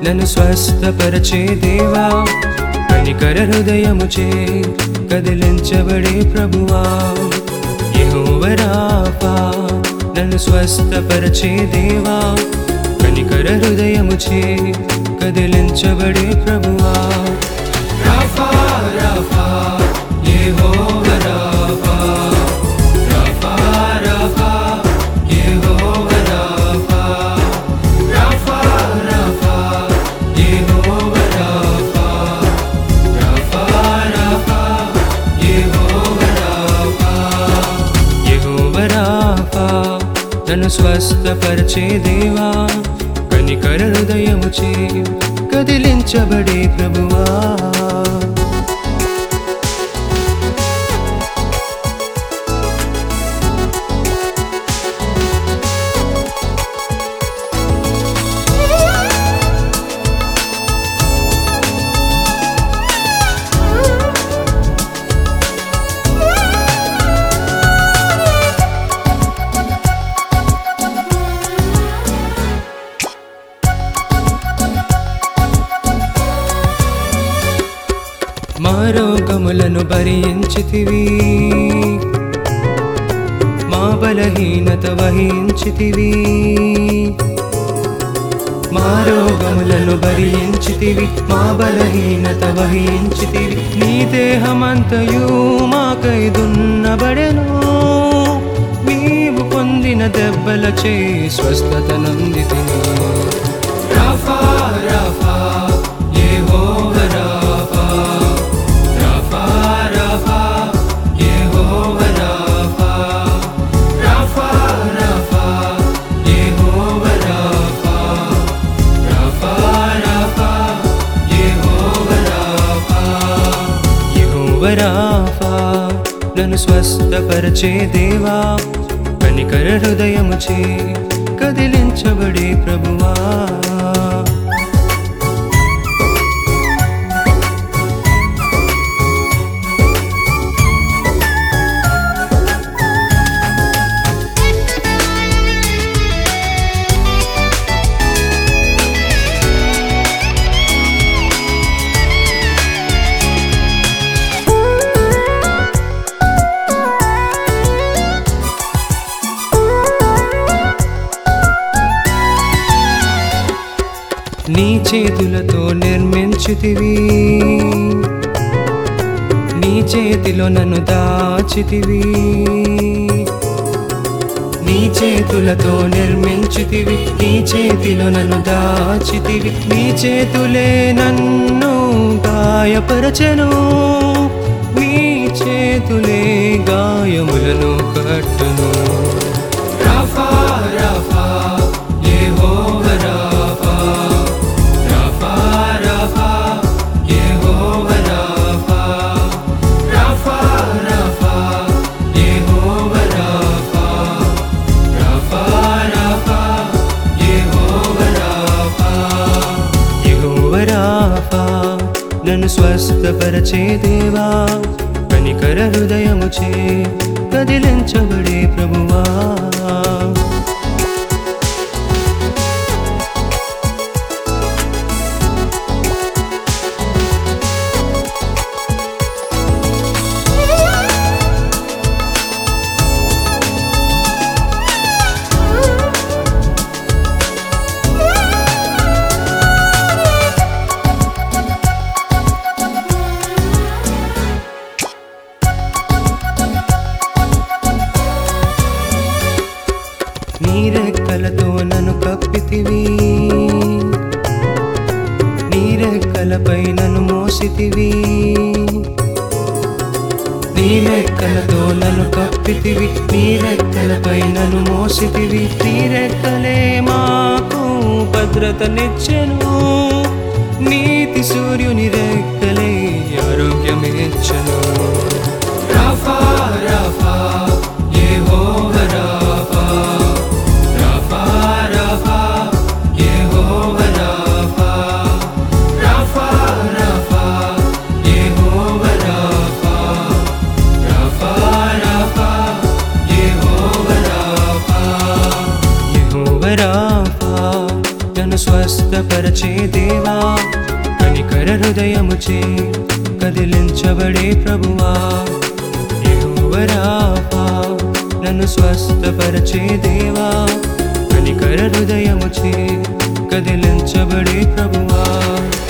నన్ను స్వస్థపరచే దేవా కనికర హృదయముచే కదిలించబడే ప్రభువా యెహోవరాపా నన్ను స్వస్థపరచే దేవా కనికర హృదయముచే కదిలించబడే ప్రభువా రాఫా రాఫా యెహోవా రాఫా రాఫా రాఫా యెహోవా రాఫా రాఫా రాఫా యెహోవా రాఫా రాఫా రాఫా యెహోవా రాఫా యెహోవా రాఫా నన్ను స్వస్థపరిచే దేవా కనికర హృదయముచే కదిలించబడే ప్రభువా మా రోగములను భరించితివి మా బలహీనత వహించితివి మా రోగములను భరించితివి మా బలహీనత వహించితివి నీ దేహమంతయు మాకై దున్నబడెను నీవు పొందిన దెబ్బలచే స్వస్థత నందితిని రాఫా రాఫా యెహోవా రాఫా రాఫా రాఫా యెహోవా రాఫా రాఫా రాఫా యెహోవా రాఫా రాఫా రాఫా యెహోవా రాఫా యెహోవా రాఫా నన్ను స్వస్థపరచే దేవా కనికర హృదయముచే కదిలించబడే ప్రభువా నీ చేతులతో నిర్మించితివి నీ చేతిలో నన్ను దాచితివి నీ చేతులతో నిర్మించితివి నీ చేతిలో నన్ను దాచితివి నీ చేతులే నన్ను గాయపరచను నీ చేతులే గాయములను కట్టును రాఫా రాఫా యెహోవా రాఫా రాఫా రాఫా యెహోవా రాఫా రాఫా రాఫా యెహోవా రాఫా రాఫా రాఫా యెహోవా రాఫా యెహోవా రాఫా నన్ను స్వస్థపరచే దేవా కనికర హృదయముచే కదిలించబడే ప్రభువా నీ రెక్కలతో నన్ను కప్పితివి నీ రెక్కలపై నన్ను మోసితివి నీ రెక్కలతో నన్ను కప్పితివి నీ రెక్కలపై నన్ను మోసితివి నీ రెక్కలే మాకు భద్రతనిచ్చెను నీతి సూర్యుని రెక్కలే ఆరోగ్యమిచ్చను రాఫా రాఫా యెహోవా రాఫా రాఫా రాఫా యెహోవా రాఫా రాఫా రాఫా యెహోవా రాఫా రాఫా రాఫా యెహోవా రాఫా యెహోవా రాఫా నన్ను స్వస్థ స్వస్థపరచే దేవా కనికర హృదయముచే కదిలించబడే ప్రభువా యెహోవా రాఫా నన్ను స్వస్థపరచే దేవా కనికర హృదయముచే కదిలించబడే ప్రభువా